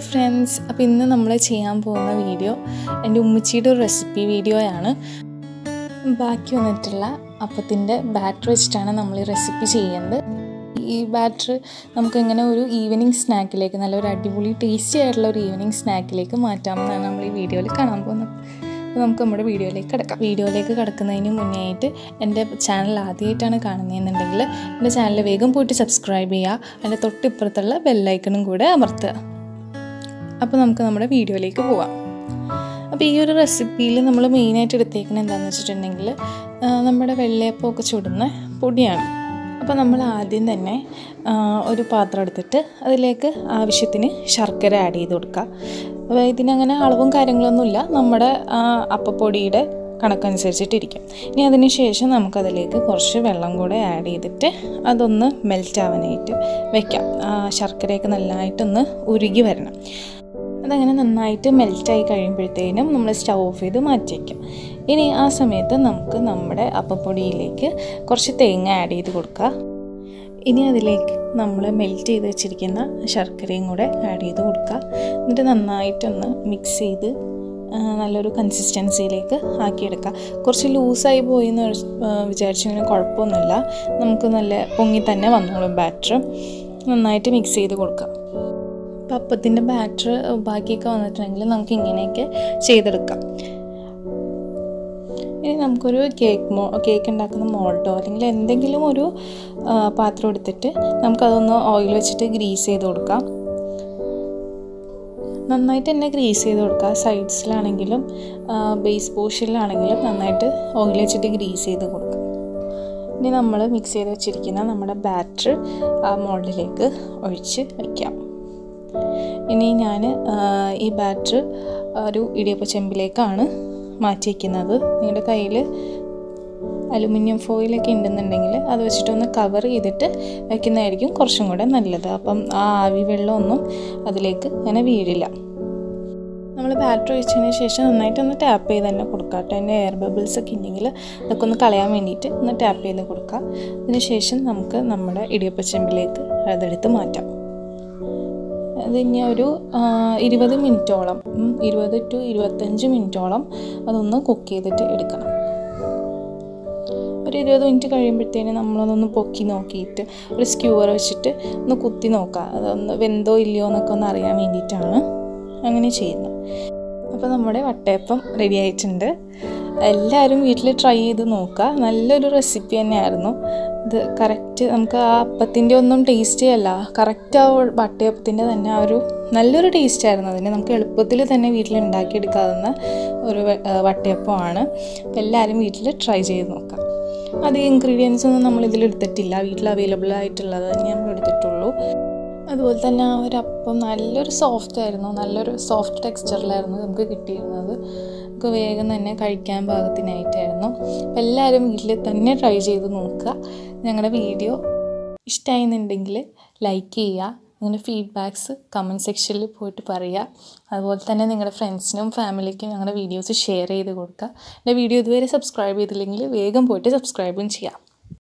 friends അപ്പോൾ ഇന്ന് നമ്മൾ ചെയ്യാൻ പോകുന്ന വീഡിയോ എൻ്റെ ഉമ്മച്ചിയുടെ ഒരു റെസിപ്പി വീഡിയോയാണ് ബാക്കി വന്നിട്ടുള്ള അപ്പത്തിൻ്റെ ബാറ്റർ വെച്ചിട്ടാണ് നമ്മൾ ഈ റെസിപ്പി ചെയ്യുന്നത് ഈ ബാറ്റർ നമുക്ക് എങ്ങനെ ഒരു ഈവനിങ് സ്നാക്കിലേക്ക് നല്ലൊരു അടിപൊളി ടേസ്റ്റി ആയിട്ടുള്ള ഒരു ഈവനിങ് സ്നാക്കിലേക്ക് മാറ്റാമെന്നാണ് നമ്മൾ ഈ വീഡിയോയിൽ കാണാൻ പോകുന്നത് അപ്പോൾ നമുക്ക് നമ്മുടെ വീഡിയോയിലേക്ക് കിടക്കാം വീഡിയോയിലേക്ക് കിടക്കുന്നതിന് മുന്നേ ആയിട്ട് എൻ്റെ ചാനൽ ആദ്യമായിട്ടാണ് കാണുന്നതെന്നുണ്ടെങ്കിൽ എൻ്റെ ചാനൽ വേഗം പോയിട്ട് സബ്സ്ക്രൈബ് ചെയ്യുക അതിൻ്റെ തൊട്ടിപ്പുറത്തുള്ള ബെല്ലൈക്കണും കൂടെ അമർത്തുക അപ്പോൾ നമുക്ക് നമ്മുടെ വീഡിയോയിലേക്ക് പോവാം അപ്പോൾ ഈ ഒരു റെസിപ്പിയിൽ നമ്മൾ മെയിനായിട്ട് എടുത്തേക്കുന്നത് എന്താണെന്ന് വെച്ചിട്ടുണ്ടെങ്കിൽ നമ്മുടെ വെള്ളയപ്പമൊക്കെ ചുടുന്ന പൊടിയാണ് അപ്പോൾ നമ്മൾ ആദ്യം തന്നെ ഒരു പാത്രം എടുത്തിട്ട് അതിലേക്ക് ആവശ്യത്തിന് ശർക്കര ആഡ് ചെയ്ത് കൊടുക്കുക അപ്പോൾ ഇതിനങ്ങനെ അളവും കാര്യങ്ങളൊന്നുമില്ല നമ്മുടെ അപ്പപ്പൊടിയുടെ കണക്കനുസരിച്ചിട്ടിരിക്കും ഇനി അതിന് ശേഷം നമുക്കതിലേക്ക് കുറച്ച് വെള്ളം കൂടെ ആഡ് ചെയ്തിട്ട് അതൊന്ന് മെൽറ്റ് ആവാനായിട്ട് വെക്കാം ശർക്കരയൊക്കെ നല്ലതായിട്ടൊന്ന് ഉരുകി വരണം അതങ്ങനെ നന്നായിട്ട് മെൽറ്റായി കഴിയുമ്പോഴത്തേനും നമ്മൾ സ്റ്റൗ ഓഫ് ചെയ്ത് മാറ്റി വയ്ക്കാം ഇനി ആ സമയത്ത് നമുക്ക് നമ്മുടെ അപ്പപ്പൊടിയിലേക്ക് കുറച്ച് തേങ്ങ ആഡ് ചെയ്ത് കൊടുക്കുക ഇനി അതിലേക്ക് നമ്മൾ മെൽറ്റ് ചെയ്ത് വെച്ചിരിക്കുന്ന ശർക്കരയും കൂടെ ആഡ് ചെയ്ത് കൊടുക്കുക എന്നിട്ട് നന്നായിട്ടൊന്ന് മിക്സ് ചെയ്ത് നല്ലൊരു കൺസിസ്റ്റൻസിയിലേക്ക് ആക്കിയെടുക്കുക കുറച്ച് ലൂസായി പോയി എന്ന് വിചാരിച്ചിങ്ങനെ കുഴപ്പമൊന്നുമില്ല നമുക്ക് നല്ല പൊങ്ങി തന്നെ വന്നോളും ബാറ്റർ നന്നായിട്ട് മിക്സ് ചെയ്ത് കൊടുക്കുക അപ്പോൾ അപ്പത്തിൻ്റെ ബാറ്റർ ബാക്കിയൊക്കെ വന്നിട്ടുണ്ടെങ്കിൽ നമുക്ക് ഇങ്ങനെയൊക്കെ ചെയ്തെടുക്കാം ഇനി നമുക്കൊരു കേക്ക് മോ കേക്ക് ഉണ്ടാക്കുന്ന മോൾട്ടോ അല്ലെങ്കിൽ എന്തെങ്കിലും ഒരു പാത്രം എടുത്തിട്ട് നമുക്കതൊന്ന് ഓയിൽ വെച്ചിട്ട് ഗ്രീസ് ചെയ്ത് കൊടുക്കാം നന്നായിട്ട് തന്നെ ഗ്രീസ് ചെയ്ത് കൊടുക്കുക സൈഡ്സിലാണെങ്കിലും ബേസ് പോർഷനിലാണെങ്കിലും നന്നായിട്ട് ഓയിൽ വെച്ചിട്ട് ഗ്രീസ് ചെയ്ത് കൊടുക്കുക ഇനി നമ്മൾ മിക്സ് ചെയ്ത് വെച്ചിരിക്കുന്ന നമ്മുടെ ബാറ്റർ ആ മോൾഡിലേക്ക് ഒഴിച്ച് വയ്ക്കാം ഇനി ഞാൻ ഈ ബാറ്റർ ഒരു ഇടിയപ്പ ചെമ്പിലേക്കാണ് മാറ്റി വയ്ക്കുന്നത് നിങ്ങളുടെ കയ്യിൽ അലുമിനിയം ഫോയിലൊക്കെ ഉണ്ടെന്നുണ്ടെങ്കിൽ അത് വെച്ചിട്ടൊന്ന് കവർ ചെയ്തിട്ട് വയ്ക്കുന്നതായിരിക്കും കുറച്ചും കൂടെ നല്ലത് അപ്പം ആ ആവി വെള്ളമൊന്നും അതിലേക്ക് അങ്ങനെ വീഴില്ല നമ്മൾ ബാറ്റർ ഒഴിച്ചതിന് ശേഷം നന്നായിട്ടൊന്ന് ടാപ്പ് ചെയ്ത് തന്നെ കൊടുക്കുക കേട്ടോ അതിൻ്റെ എയർ ബബിൾസ് ഒക്കെ ഉണ്ടെങ്കിൽ അതൊക്കെ ഒന്ന് കളയാൻ വേണ്ടിയിട്ട് ഒന്ന് ടാപ്പ് ചെയ്ത് കൊടുക്കുക അതിന് ശേഷം നമുക്ക് നമ്മുടെ ഇടിയപ്പച്ചെമ്പിലേക്ക് അതെടുത്ത് മാറ്റാം അത് ഇനി ഒരു ഇരുപത് മിനിറ്റോളം ഇരുപത് ടു ഇരുപത്തഞ്ച് മിനിറ്റോളം അതൊന്ന് കുക്ക് ചെയ്തിട്ട് എടുക്കണം ഒരു ഇരുപത് മിനിറ്റ് കഴിയുമ്പോഴത്തേനും നമ്മളതൊന്ന് പൊക്കി നോക്കിയിട്ട് ഒരു സ്ക്യൂവർ വെച്ചിട്ട് ഒന്ന് കുത്തി നോക്കുക അതൊന്ന് വെന്തോ ഇല്ലയോ എന്നൊക്കെ ഒന്ന് അറിയാൻ വേണ്ടിയിട്ടാണ് അങ്ങനെ ചെയ്യുന്നത് അപ്പോൾ നമ്മുടെ വട്ടയപ്പം റെഡി ആയിട്ടുണ്ട് എല്ലാവരും വീട്ടിൽ ട്രൈ ചെയ്ത് നോക്കുക നല്ലൊരു റെസിപ്പി തന്നെയായിരുന്നു ഇത് കറക്റ്റ് നമുക്ക് ആ അപ്പത്തിൻ്റെ ഒന്നും ടേസ്റ്റേ അല്ല കറക്റ്റ് ആ വട്ടയപ്പത്തിൻ്റെ തന്നെ ആ ഒരു നല്ലൊരു ടേസ്റ്റ് ആയിരുന്നു അതിന് നമുക്ക് എളുപ്പത്തിൽ തന്നെ വീട്ടിൽ ഉണ്ടാക്കിയെടുക്കാവുന്ന ഒരു വട്ടയപ്പമാണ് അപ്പോൾ എല്ലാവരും വീട്ടിൽ ട്രൈ ചെയ്ത് നോക്കാം അധികം ഇൻഗ്രീഡിയൻസ് ഒന്നും നമ്മൾ ഇതിൽ എടുത്തിട്ടില്ല വീട്ടിൽ അവൈലബിൾ ആയിട്ടുള്ളത് തന്നെ നമ്മൾ എടുത്തിട്ടുള്ളൂ അതുപോലെ തന്നെ ആ ഒരു അപ്പം നല്ലൊരു സോഫ്റ്റ് ആയിരുന്നു നല്ലൊരു സോഫ്റ്റ് ടെക്സ്ചറിലായിരുന്നു നമുക്ക് കിട്ടിയിരുന്നത് നമുക്ക് വേഗം തന്നെ കഴിക്കാൻ പാകത്തിനായിട്ടായിരുന്നു അപ്പം എല്ലാവരും വീട്ടിൽ തന്നെ ട്രൈ ചെയ്ത് നോക്കുക ഞങ്ങളുടെ വീഡിയോ ഇഷ്ടമായിരുന്നുണ്ടെങ്കിൽ ലൈക്ക് ചെയ്യുക നിങ്ങളുടെ ഫീഡ്ബാക്ക്സ് കമൻറ്റ് സെക്ഷനിൽ പോയിട്ട് പറയുക അതുപോലെ തന്നെ നിങ്ങളുടെ ഫ്രണ്ട്സിനും ഫാമിലിക്കും ഞങ്ങളുടെ വീഡിയോസ് ഷെയർ ചെയ്ത് കൊടുക്കുക എൻ്റെ വീഡിയോ ഇതുവരെ സബ്സ്ക്രൈബ് ചെയ്തില്ലെങ്കിൽ വേഗം പോയിട്ട് സബ്സ്ക്രൈബും ചെയ്യാം